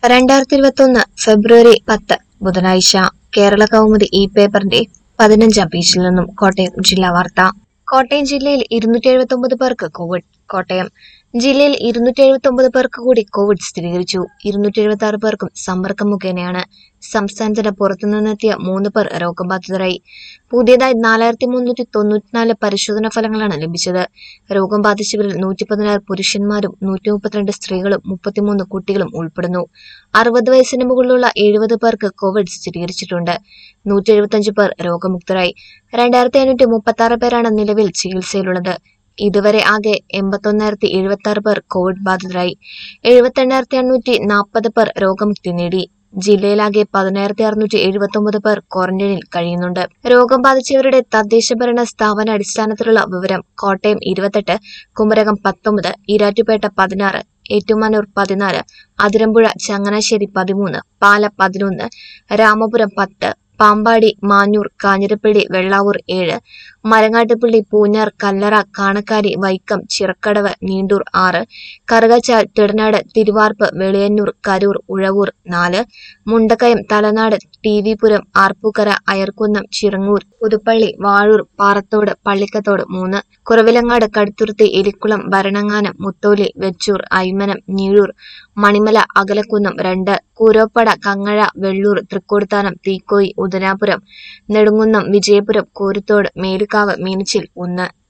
രണ്ടായിരത്തി ഇരുപത്തൊന്ന് ഫെബ്രുവരി പത്ത് ബുധനാഴ്ച കേരള കൗമുദി ഈ പേപ്പറിന്റെ പതിനഞ്ചാം പേജിൽ നിന്നും കോട്ടയം ജില്ലാ വാർത്ത കോട്ടയം ജില്ലയിൽ ഇരുന്നൂറ്റി എഴുപത്തി ഒമ്പത് പേർക്ക് കോവിഡ് കോട്ടയം ജില്ലയിൽ ഇരുന്നൂറ്റി എഴുപത്തി ഒമ്പത് പേർക്ക് കൂടി കോവിഡ് സ്ഥിരീകരിച്ചു ഇരുന്നൂറ്റി എഴുപത്തി ആറ് പേർക്കും സമ്പർക്കം മുഖേനയാണ് സംസ്ഥാനത്തിന് പുറത്തുനിന്നെത്തിയ മൂന്ന് പേർ രോഗബാധിതരായി പുതിയതായി നാലായിരത്തി മുന്നൂറ്റി തൊണ്ണൂറ്റിനാല് പരിശോധനാ ഫലങ്ങളാണ് ലഭിച്ചത് രോഗം ബാധിച്ചവരിൽ നൂറ്റി പതിനാറ് പുരുഷന്മാരും നൂറ്റി മുപ്പത്തിരണ്ട് സ്ത്രീകളും മുപ്പത്തിമൂന്ന് കുട്ടികളും ഉൾപ്പെടുന്നു അറുപത് വയസ്സിന് മുകളിലുള്ള എഴുപത് പേർക്ക് കോവിഡ് സ്ഥിരീകരിച്ചിട്ടുണ്ട് നൂറ്റി എഴുപത്തിയഞ്ച് പേർ രോഗമുക്തരായി രണ്ടായിരത്തി അഞ്ഞൂറ്റി മുപ്പത്തി ആറ് പേരാണ് നിലവിൽ ചികിത്സയിലുള്ളത് ഇതുവരെ ആകെ എൺപത്തൊന്നായിരത്തി എഴുപത്തി ആറ് പേർ കോവിഡ് ബാധിതരായി എഴുപത്തെണ്ണായിരത്തി അഞ്ഞൂറ്റി നാൽപ്പത് പേർ രോഗമുക്തി നേടി ജില്ലയിലാകെ പതിനായിരത്തി അറുന്നൂറ്റി എഴുപത്തി ഒമ്പത് പേർ ക്വാറന്റൈനിൽ കഴിയുന്നുണ്ട് രോഗം ബാധിച്ചവരുടെ തദ്ദേശ ഭരണ സ്ഥാപന അടിസ്ഥാനത്തിലുള്ള വിവരം കോട്ടയം ഇരുപത്തെട്ട് കുമരകം പത്തൊമ്പത് ഈരാറ്റുപേട്ട പതിനാറ് ഏറ്റുമാനൂർ പതിനാല് അതിരമ്പുഴ ചങ്ങനാശ്ശേരി പതിമൂന്ന് പാല പതിനൊന്ന് രാമപുരം പത്ത് പാമ്പാടി മാഞ്ഞൂർ കാഞ്ഞിരപ്പള്ളി വെള്ളാവൂർ ഏഴ് മരങ്ങാട്ടുപള്ളി പൂഞ്ഞാർ കല്ലറ കാണക്കാരി വൈക്കം ചിറക്കടവ് നീണ്ടൂർ ആറ് കറുകച്ചാൽ തിടനാട് തിരുവാർപ്പ് വെളിയന്നൂർ കരൂർ ഉഴവൂർ നാല് മുണ്ടക്കയം തലനാട് ടി വി പുരം ആർപ്പൂക്കര അയർക്കുന്നം ചിറങ്ങൂർ പുതുപ്പള്ളി വാഴൂർ പാറത്തോട് പള്ളിക്കത്തോട് മൂന്ന് കുറവിലങ്ങാട് കടുത്തുരുത്തി എലിക്കുളം ഭരണങ്ങാനം മുത്തോലി വെച്ചൂർ ഐമനം ഞീഴൂർ മണിമല അകലക്കുന്നം രണ്ട് കൂരോപ്പട കങ്ങഴ വെള്ളൂർ തൃക്കോടുത്താനം തീക്കോയി ഉദനാപുരം നെടുങ്കുന്നം വിജയപുരം കോരുത്തോട് മേലുകാവ് മീനച്ചിൽ ഒന്ന്